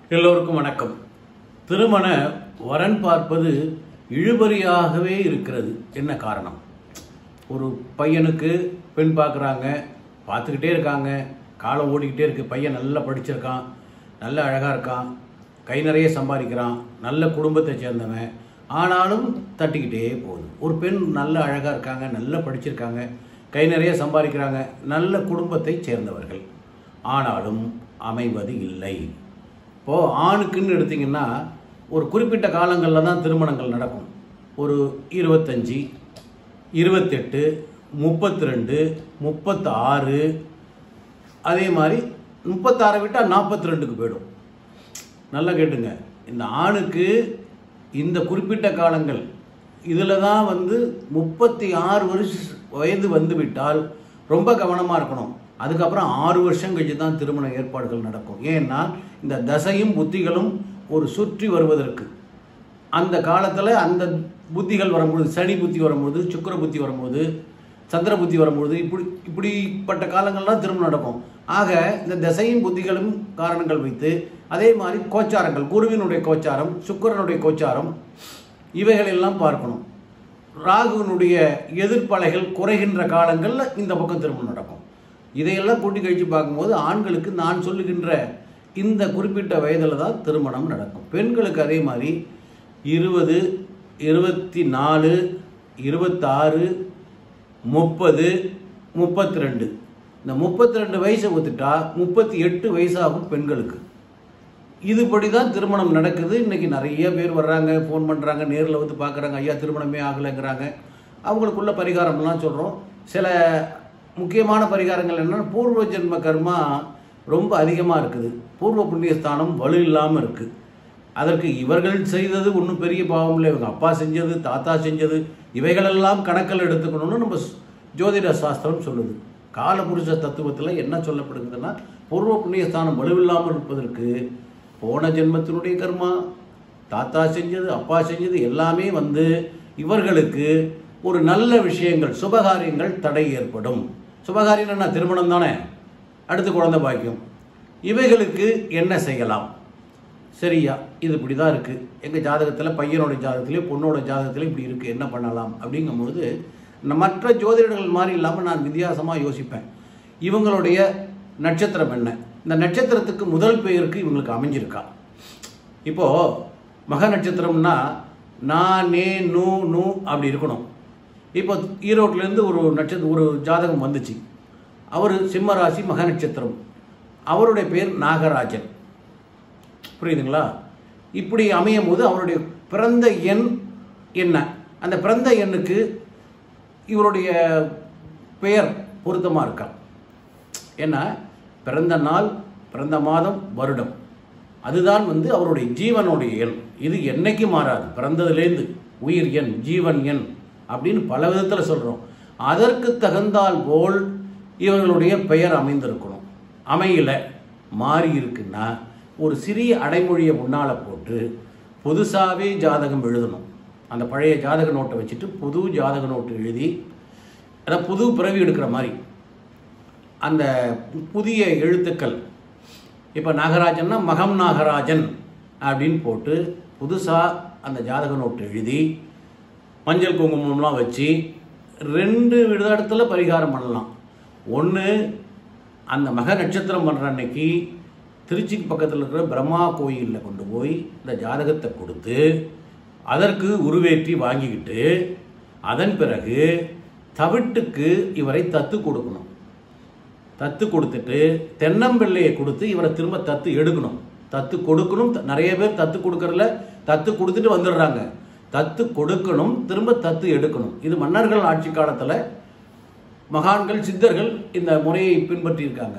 எல்லோருக்கும் வணக்கம் திருமண வரன் பார்ப்பது இழுபறியாகவே இருக்கிறது என்ன காரணம் ஒரு பையனுக்கு பெண் பார்க்குறாங்க பார்த்துக்கிட்டே இருக்காங்க காலம் ஓடிக்கிட்டே இருக்கு பையன் நல்லா படிச்சிருக்கான் நல்ல அழகாக இருக்கான் கை நிறைய சம்பாதிக்கிறான் நல்ல குடும்பத்தை சேர்ந்தவன் ஆனாலும் தட்டிக்கிட்டே போகுது ஒரு பெண் நல்ல அழகாக இருக்காங்க நல்லா படிச்சிருக்காங்க கை நிறைய சம்பாதிக்கிறாங்க நல்ல குடும்பத்தை சேர்ந்தவர்கள் ஆனாலும் அமைவது இல்லை இப்போது ஆணுக்குன்னு எடுத்திங்கன்னா ஒரு குறிப்பிட்ட காலங்களில் தான் திருமணங்கள் நடக்கும் ஒரு இருபத்தஞ்சி இருபத்தெட்டு முப்பத்தி ரெண்டு முப்பத்தி ஆறு அதே மாதிரி முப்பத்தாறை விட்டால் நாற்பத்தி ரெண்டுக்கு போயிடும் நல்லா கேட்டுங்க இந்த ஆணுக்கு இந்த குறிப்பிட்ட காலங்கள் இதில் தான் வந்து முப்பத்தி ஆறு வருஷ வயது வந்து விட்டால் ரொம்ப கவனமாக இருக்கணும் அதுக்கப்புறம் ஆறு வருஷம் கழிச்சு தான் திருமண ஏற்பாடுகள் நடக்கும் ஏன்னா இந்த தசையும் புத்திகளும் ஒரு சுற்றி வருவதற்கு அந்த காலத்தில் அந்த புத்திகள் வரும்பொழுது சனி புத்தி வரும்போது சுக்கிர புத்தி வரும்போது சந்திர புத்தி வரும்போது இப்படி இப்படிப்பட்ட காலங்கள்லாம் திருமணம் நடக்கும் ஆக இந்த திசையும் புத்திகளும் காரணங்கள் வைத்து அதே மாதிரி கோச்சாரங்கள் குருவினுடைய கோச்சாரம் சுக்கிரனுடைய கோச்சாரம் இவைகளெல்லாம் பார்க்கணும் ராகுவினுடைய எதிர்ப்பலைகள் குறைகின்ற காலங்களில் இந்த பக்கம் திருமணம் நடக்கும் இதையெல்லாம் கூட்டி கழித்து பார்க்கும்போது ஆண்களுக்கு நான் சொல்லுகின்ற இந்த குறிப்பிட்ட வயதில் தான் திருமணம் நடக்கும் பெண்களுக்கு அதே மாதிரி இருபது இருபத்தி நாலு இருபத்தாறு முப்பது முப்பத்தி ரெண்டு இந்த முப்பத்தி ரெண்டு வயசை ஒத்துட்டா முப்பத்தி எட்டு வயசாகும் பெண்களுக்கு இதுபடி தான் திருமணம் நடக்குது இன்றைக்கி நிறைய பேர் வர்றாங்க ஃபோன் பண்ணுறாங்க நேரில் வந்து பார்க்குறாங்க ஐயா திருமணமே ஆகலைங்கிறாங்க அவங்களுக்குள்ள பரிகாரம்லாம் சொல்கிறோம் சில முக்கியமான பரிகாரங்கள் என்னென்னா பூர்வ ஜென்ம கர்மா ரொம்ப அதிகமாக இருக்குது பூர்வ புண்ணியஸ்தானம் வலு இல்லாமல் இருக்குது அதற்கு இவர்கள் செய்தது ஒன்றும் பெரிய பாவம் இல்லை இவங்க அப்பா செஞ்சது தாத்தா செஞ்சது இவைகளெல்லாம் கணக்கில் எடுத்துக்கணும்னு நம்ம ஜோதிட சாஸ்திரம் சொல்லுது காலபுருஷ தத்துவத்தில் என்ன சொல்லப்படுகிறதுன்னா பூர்வ புண்ணியஸ்தானம் வலுவில்லாமல் இருப்பதற்கு போன ஜென்மத்தினுடைய கர்மா தாத்தா செஞ்சது அப்பா செஞ்சது எல்லாமே வந்து இவர்களுக்கு ஒரு நல்ல விஷயங்கள் சுபகாரியங்கள் தடை ஏற்படும் சுபகாரியம் என்ன திருமணம் தானே அடுத்து குழந்தை பாக்கியம் இவைகளுக்கு என்ன செய்யலாம் சரியா இது இப்படி தான் இருக்குது எங்கள் ஜாதகத்தில் பையனோட ஜாதகத்துலேயும் பொண்ணோட ஜாதகத்துலேயும் இப்படி இருக்குது என்ன பண்ணலாம் அப்படிங்கும்போது மற்ற ஜோதிடர்கள் மாதிரி இல்லாமல் நான் வித்தியாசமாக யோசிப்பேன் இவங்களுடைய நட்சத்திரம் என்ன இந்த நட்சத்திரத்துக்கு முதல் பெயருக்கு இவங்களுக்கு அமைஞ்சிருக்கா இப்போது மக நட்சத்திரம்னா நான் நே நூ நூ அப்படி இருக்கணும் இப்போ ஈரோட்லேருந்து ஒரு நட்சத்திரம் ஒரு ஜாதகம் வந்துச்சு அவர் சிம்மராசி மக நட்சத்திரம் அவருடைய பேர் நாகராஜன் புரியுதுங்களா இப்படி அமையும் போது அவருடைய பிறந்த எண் என்ன அந்த பிறந்த எண்ணுக்கு இவருடைய பெயர் பொருத்தமாக இருக்கா ஏன்னா பிறந்த நாள் பிறந்த மாதம் வருடம் அதுதான் வந்து அவருடைய ஜீவனுடைய எண் இது என்னைக்கு மாறாது பிறந்ததுலேருந்து உயிர் எண் ஜீவன் எண் அப்படின்னு பல விதத்தில் சொல்கிறோம் அதற்கு தகுந்தால் போல் இவர்களுடைய பெயர் அமைந்திருக்கணும் அமையல மாறி இருக்குன்னா ஒரு சிறிய அடைமொழியை முன்னால் போட்டு புதுசாகவே ஜாதகம் எழுதணும் அந்த பழைய ஜாதக நோட்டை வச்சுட்டு புது ஜாதக நோட்டு எழுதி அதான் புது பிறவி எடுக்கிற மாதிரி அந்த புதிய எழுத்துக்கள் இப்போ நாகராஜன்னா மகம் நாகராஜன் அப்படின்னு போட்டு புதுசாக அந்த ஜாதக நோட்டு எழுதி மஞ்சள் குங்குமம்லாம் வச்சு ரெண்டு இடத்துல பரிகாரம் பண்ணலாம் ஒன்று அந்த மக நட்சத்திரம் பண்ணுற அன்னைக்கு திருச்சிக்கு பக்கத்தில் இருக்கிற பிரம்மா கோயிலில் கொண்டு போய் இந்த ஜாதகத்தை கொடுத்து அதற்கு உருவேற்றி வாங்கிக்கிட்டு அதன் பிறகு தவிட்டுக்கு இவரை தத்து கொடுக்கணும் தத்து கொடுத்துட்டு தென்னம்பிள்ளையை கொடுத்து இவரை திரும்ப தத்து எடுக்கணும் தத்து கொடுக்கணும் நிறைய பேர் தத்து கொடுக்கறதுல தத்து கொடுத்துட்டு வந்துடுறாங்க தத்து கொடுக்கணும் திரும்ப தத்து எடுக்கணும் இது மன்னர்கள் ஆட்சி காலத்தில் மகான்கள் சித்தர்கள் இந்த முறையை பின்பற்றியிருக்காங்க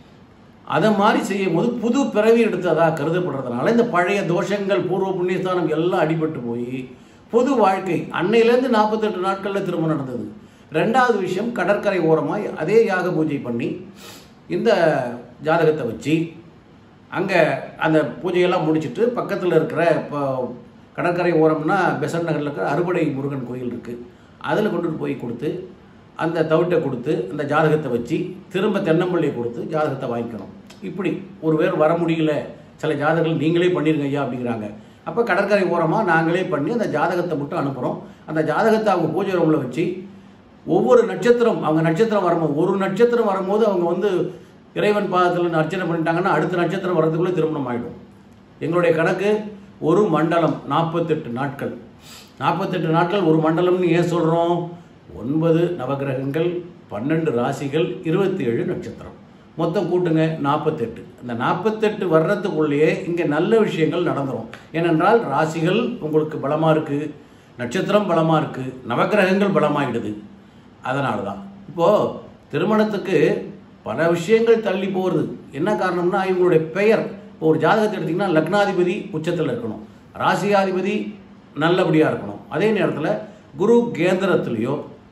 அதை மாதிரி செய்யும் போது புது பிறவி எடுத்ததாக கருதப்படுறதுனால இந்த பழைய தோஷங்கள் பூர்வ புண்ணியஸ்தானம் எல்லாம் அடிபட்டு போய் பொது வாழ்க்கை அன்னையிலேருந்து நாற்பத்தெட்டு நாட்களில் திரும்ப நடந்தது ரெண்டாவது விஷயம் கடற்கரை ஓரமாக அதே யாக பூஜை பண்ணி இந்த ஜாதகத்தை வச்சு அங்கே அந்த பூஜையெல்லாம் முடிச்சுட்டு பக்கத்தில் இருக்கிற இப்போ கடற்கரை ஓரம்னா பெசன் நகரில் இருக்கிற அறுபடை முருகன் கோயில் இருக்குது அதில் கொண்டுட்டு போய் கொடுத்து அந்த தவிட்டை கொடுத்து அந்த ஜாதகத்தை வச்சு திரும்ப தென்னம்பள்ளியை கொடுத்து ஜாதகத்தை வாங்கிக்கணும் இப்படி ஒரு பேர் வர முடியல சில ஜாதகங்கள் நீங்களே பண்ணிருங்க ஐயா அப்படிங்கிறாங்க அப்போ கடற்கரை ஓரமாக நாங்களே பண்ணி அந்த ஜாதகத்தை மட்டும் அனுப்புகிறோம் அந்த ஜாதகத்தை அவங்க பூஜை ரூமில் வச்சு ஒவ்வொரு நட்சத்திரம் அவங்க நட்சத்திரம் வரும்போது ஒரு நட்சத்திரம் வரும்போது அவங்க வந்து இறைவன் பாதத்தில் அர்ச்சனை பண்ணிட்டாங்கன்னா அடுத்த நட்சத்திரம் வர்றதுக்குள்ளே திருமணம் ஆகிடும் எங்களுடைய கணக்கு ஒரு மண்டலம் நாற்பத்தெட்டு நாட்கள் நாற்பத்தெட்டு நாட்கள் ஒரு மண்டலம்னு ஏன் சொல்கிறோம் ஒன்பது நவகிரகங்கள் பன்னெண்டு ராசிகள் இருபத்தி ஏழு நட்சத்திரம் மொத்தம் கூட்டுங்க நாற்பத்தெட்டு இந்த நாற்பத்தெட்டு வர்றதுக்குள்ளேயே இங்கே நல்ல விஷயங்கள் நடந்துரும் ஏனென்றால் ராசிகள் உங்களுக்கு பலமாக இருக்குது நட்சத்திரம் பலமாக இருக்குது நவகிரகங்கள் பலமாகிடுது அதனால தான் இப்போது திருமணத்துக்கு பல விஷயங்கள் தள்ளி போகிறது என்ன காரணம்னா இவங்களுடைய பெயர் இப்போ ஒரு ஜாதகத்தை எடுத்திங்கன்னா லக்னாதிபதி உச்சத்தில் இருக்கணும் ராசியாதிபதி நல்லபடியாக இருக்கணும் அதே நேரத்தில் குரு கேந்திரத்திலேயோ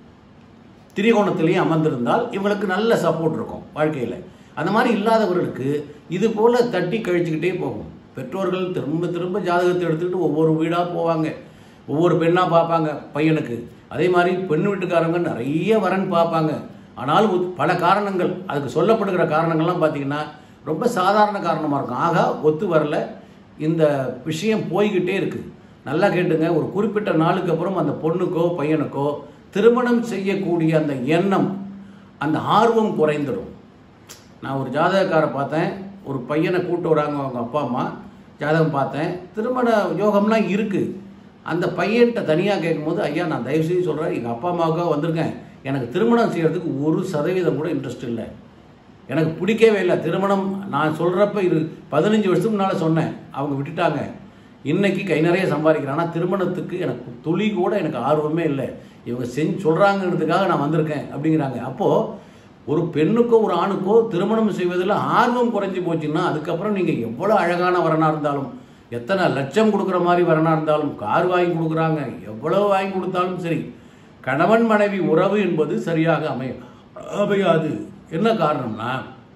திரிகோணத்திலையும் அமர்ந்திருந்தால் இவங்களுக்கு நல்ல சப்போர்ட் இருக்கும் வாழ்க்கையில் அந்த மாதிரி இல்லாதவர்களுக்கு இது போல் தட்டி கழிச்சுக்கிட்டே போகும் பெற்றோர்கள் திரும்ப திரும்ப ஜாதகத்தை எடுத்துக்கிட்டு ஒவ்வொரு வீடாக போவாங்க ஒவ்வொரு பெண்ணாக பார்ப்பாங்க பையனுக்கு அதே மாதிரி பெண் வீட்டுக்காரங்க நிறைய வரன் பார்ப்பாங்க ஆனால் உத்- பல காரணங்கள் அதுக்கு சொல்லப்படுகிற காரணங்கள்லாம் பார்த்தீங்கன்னா ரொம்ப சாதாரண காரணமாக இருக்கும் ஆகா ஒத்து வரல இந்த விஷயம் போய்கிட்டே இருக்குது நல்லா கேட்டுங்க ஒரு குறிப்பிட்ட நாளுக்கு அப்புறம் அந்த பொண்ணுக்கோ பையனுக்கோ திருமணம் செய்யக்கூடிய அந்த எண்ணம் அந்த ஆர்வம் குறைந்துடும் நான் ஒரு ஜாதகக்காரை பார்த்தேன் ஒரு பையனை கூட்டு வராங்க அவங்க அப்பா அம்மா ஜாதகம் பார்த்தேன் திருமண யோகம்லாம் இருக்குது அந்த பையன்கிட்ட தனியாக கேட்கும்போது ஐயா நான் தயவு செய்து சொல்கிறேன் எங்கள் அப்பா அம்மாவுக்காக வந்திருக்கேன் எனக்கு திருமணம் செய்கிறதுக்கு ஒரு சதவீதம் கூட இன்ட்ரெஸ்ட் இல்லை எனக்கு பிடிக்கவே இல்லை திருமணம் நான் சொல்கிறப்ப இது பதினஞ்சு வருஷத்துக்கு முன்னால் சொன்னேன் அவங்க விட்டுட்டாங்க இன்னைக்கு கை நிறைய சம்பாதிக்கிறேன் ஆனால் திருமணத்துக்கு எனக்கு துளி கூட எனக்கு ஆர்வமே இல்லை இவங்க செஞ்சு சொல்கிறாங்கிறதுக்காக நான் வந்திருக்கேன் அப்படிங்கிறாங்க அப்போது ஒரு பெண்ணுக்கோ ஒரு ஆணுக்கோ திருமணம் செய்வதில் ஆர்வம் குறைஞ்சி போச்சுன்னா அதுக்கப்புறம் நீங்கள் எவ்வளோ அழகான வரனாக இருந்தாலும் எத்தனை லட்சம் கொடுக்குற மாதிரி வரனாக இருந்தாலும் கார் வாங்கி கொடுக்குறாங்க எவ்வளோ வாங்கி கொடுத்தாலும் சரி கணவன் மனைவி உறவு என்பது சரியாக அமைய அமையாது என்ன காரணம்னா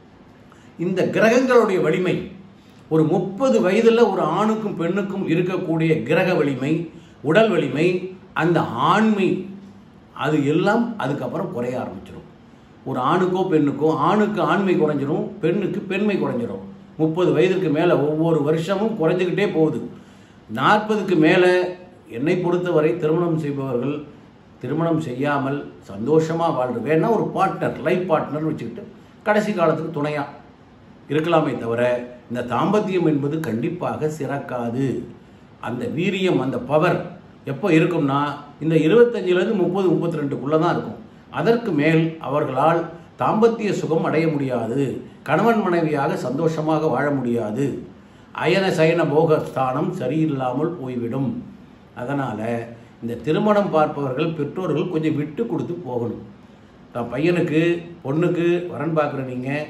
இந்த கிரகங்களுடைய வலிமை ஒரு முப்பது வயதில் ஒரு ஆணுக்கும் பெண்ணுக்கும் இருக்கக்கூடிய கிரக வலிமை உடல் வலிமை அந்த ஆண்மை அது எல்லாம் அதுக்கப்புறம் குறைய ஆரம்பிச்சிடும் ஒரு ஆணுக்கோ பெண்ணுக்கோ ஆணுக்கு ஆண்மை குறைஞ்சிரும் பெண்ணுக்கு பெண்மை குறைஞ்சிரும் முப்பது வயதுக்கு மேலே ஒவ்வொரு வருஷமும் குறைஞ்சிக்கிட்டே போகுது நாற்பதுக்கு மேலே என்னை பொறுத்தவரை திருமணம் செய்பவர்கள் திருமணம் செய்யாமல் சந்தோஷமாக வாழ்றது வேணா ஒரு பார்ட்னர் லைஃப் பார்ட்னர் வச்சுக்கிட்டு கடைசி காலத்துக்கு துணையாக இருக்கலாமே தவிர இந்த தாம்பத்தியம் என்பது கண்டிப்பாக சிறக்காது அந்த வீரியம் அந்த பவர் எப்போ இருக்கும்னா இந்த இருபத்தஞ்சிலேருந்து முப்பது முப்பத்தி ரெண்டுக்குள்ளே தான் இருக்கும் அதற்கு மேல் அவர்களால் தாம்பத்திய சுகம் அடைய முடியாது கணவன் மனைவியாக சந்தோஷமாக வாழ முடியாது அயன சயன போக ஸ்தானம் சரியில்லாமல் போய்விடும் அதனால் இந்த திருமணம் பார்ப்பவர்கள் பெற்றோர்கள் கொஞ்சம் விட்டு கொடுத்து போகணும் தான் பையனுக்கு பொண்ணுக்கு வரன் பார்க்குற நீங்கள்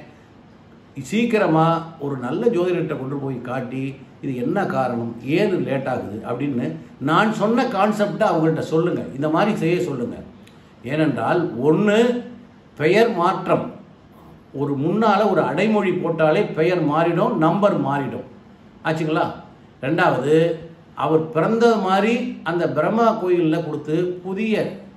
சீக்கிரமாக ஒரு நல்ல ஜோதிடத்தை கொண்டு போய் காட்டி இது என்ன காரணம் ஏது லேட் ஆகுது அப்படின்னு நான் சொன்ன கான்செப்டை அவங்கள்ட்ட சொல்லுங்கள் இந்த மாதிரி செய்ய சொல்லுங்கள் ஏனென்றால் ஒன்று பெயர் மாற்றம் ஒரு முன்னால் ஒரு அடைமொழி போட்டாலே பெயர் மாறிடும் நம்பர் மாறிடும் ஆச்சுங்களா ரெண்டாவது அவர் பிறந்த மாதிரி அந்த பிரம்மா கோயிலில் கொடுத்து புதிய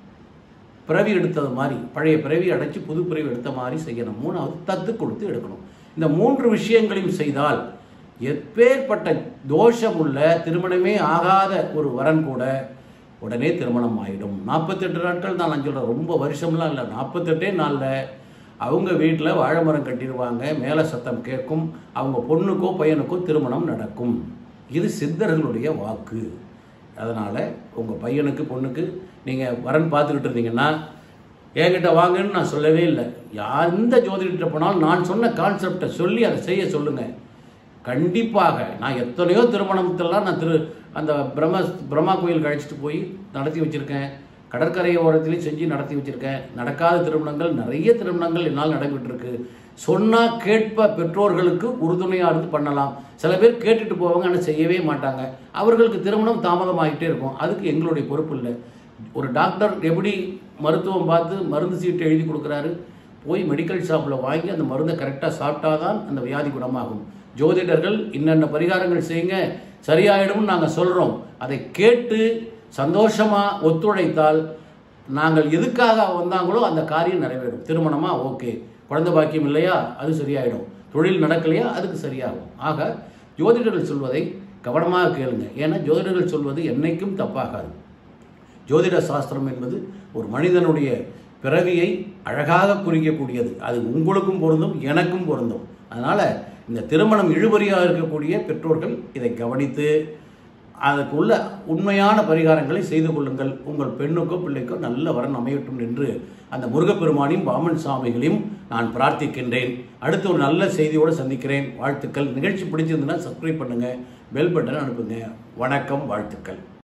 பிறவி எடுத்தது மாதிரி பழைய பிறவி அடைச்சு புது பிறவி எடுத்த மாதிரி செய்யணும் மூணாவது தத்து கொடுத்து எடுக்கணும் இந்த மூன்று விஷயங்களையும் செய்தால் எப்பேற்பட்ட தோஷம் உள்ள திருமணமே ஆகாத ஒரு வரன் கூட உடனே திருமணம் ஆகிடும் நாற்பத்தெட்டு நாட்கள் தான் நான் சொல்கிறேன் ரொம்ப வருஷம்லாம் இல்லை நாற்பத்தெட்டே நாளில் அவங்க வீட்டில் வாழை மரம் கட்டிடுவாங்க மேலே சத்தம் கேட்கும் அவங்க பொண்ணுக்கோ பையனுக்கோ திருமணம் நடக்கும் இது சித்தர்களுடைய வாக்கு அதனால் உங்கள் பையனுக்கு பொண்ணுக்கு நீங்கள் வரன் பார்த்துக்கிட்டு இருந்தீங்கன்னா என்கிட்ட வாங்கன்னு நான் சொல்லவே இல்லை யார் எந்த ஜோதிடர்கிட்ட போனாலும் நான் சொன்ன கான்செப்டை சொல்லி அதை செய்ய சொல்லுங்கள் கண்டிப்பாக நான் எத்தனையோ திருமணத்தெல்லாம் நான் திரு அந்த பிரம்ம பிரம்மா கோயில் கழிச்சிட்டு போய் நடத்தி வச்சுருக்கேன் கடற்கரை ஓரத்துலேயும் செஞ்சு நடத்தி வச்சுருக்கேன் நடக்காத திருமணங்கள் நிறைய திருமணங்கள் என்னால் நடைபெற்றிருக்கு சொன்னால் கேட்ப பெற்றோர்களுக்கு உறுதுணையாக இருந்து பண்ணலாம் சில பேர் கேட்டுட்டு போவாங்க ஆனால் செய்யவே மாட்டாங்க அவர்களுக்கு திருமணம் தாமதமாகிட்டே இருக்கும் அதுக்கு எங்களுடைய பொறுப்பு இல்லை ஒரு டாக்டர் எப்படி மருத்துவம் பார்த்து மருந்து சீட்டு எழுதி கொடுக்குறாரு போய் மெடிக்கல் ஷாப்பில் வாங்கி அந்த மருந்தை கரெக்டாக சாப்பிட்டாதான் அந்த வியாதி குணமாகும் ஜோதிடர்கள் இன்னென்ன பரிகாரங்கள் செய்யுங்க சரியாயிடும்னு நாங்கள் சொல்கிறோம் அதை கேட்டு சந்தோஷமாக ஒத்துழைத்தால் நாங்கள் எதுக்காக வந்தாங்களோ அந்த காரியம் நிறைவேறும் திருமணமா ஓகே குழந்தை பாக்கியம் இல்லையா அது சரியாயிடும் தொழில் நடக்கலையா அதுக்கு சரியாகும் ஆக ஜோதிடர்கள் சொல்வதை கவனமாக கேளுங்க ஏன்னா ஜோதிடர்கள் சொல்வது என்னைக்கும் தப்பாகாது ஜோதிட சாஸ்திரம் என்பது ஒரு மனிதனுடைய பிறவியை அழகாக குறிக்கக்கூடியது அது உங்களுக்கும் பொருந்தும் எனக்கும் பொருந்தும் அதனால் இந்த திருமணம் இழுபறியாக இருக்கக்கூடிய பெற்றோர்கள் இதை கவனித்து அதற்குள்ள உண்மையான பரிகாரங்களை செய்து கொள்ளுங்கள் உங்கள் பெண்ணுக்கோ பிள்ளைக்கோ நல்ல வரன் அமையட்டும் என்று அந்த முருகப்பெருமானையும் பாமன் சாமிகளையும் நான் பிரார்த்திக்கின்றேன் அடுத்து ஒரு நல்ல செய்தியோடு சந்திக்கிறேன் வாழ்த்துக்கள் நிகழ்ச்சி பிடிச்சிருந்ததுன்னா சப்ஸ்கிரைப் பண்ணுங்கள் பெல் பட்டன் அனுப்புங்க வணக்கம் வாழ்த்துக்கள்